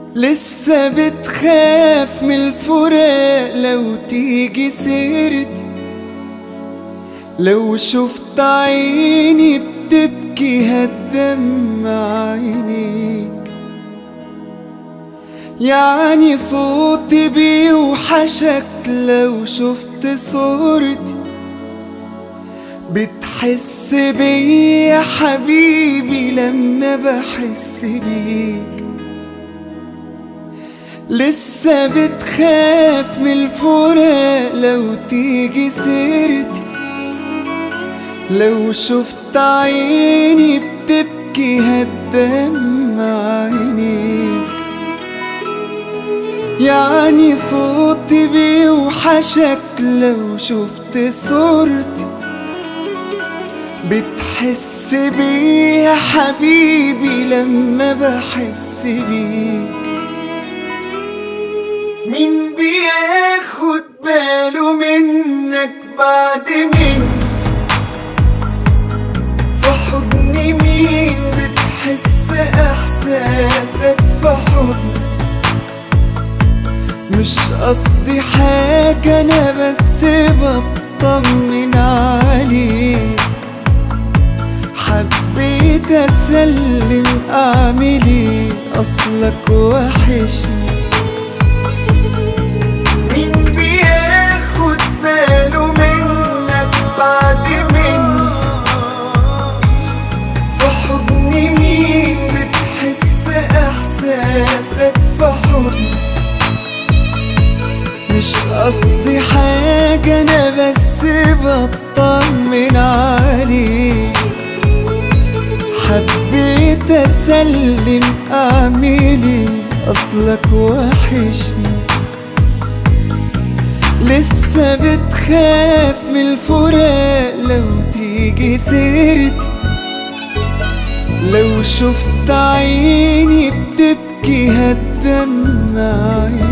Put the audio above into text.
لسه بتخاف من الفراق لو تيجي سيرتي لو شفت عيني بتبكي هتدمع عينيك يعني صوتي بيوحشك لو شفت صورتي بتحس بيا يا حبيبي لما بحس بيك لسه بتخاف من الفراق لو تيجي سيرتي لو شفت عيني بتبكي هتدمع عينيك يعني صوتي بيوحشك لو شفت صورتي بتحس بيا يا حبيبي لما بحس بيك مين بياخد باله منك بعد مين في حضن مين بتحس احساسك في حضن مش قصدي حاجة انا بس بطمن عليك حبيت اسلم اعملي اصلك وحشني مين بياخد باله منك بعد مين في حضن مين بتحس احساسك في حضن مش قصدي حاجة انا بس بطمن عليك حبيت اسلم اعملي اصلك وحشني لسه بتخاف من الفراق لو تيجي سيرتي لو شفت عيني بتبكي هتدمع عيني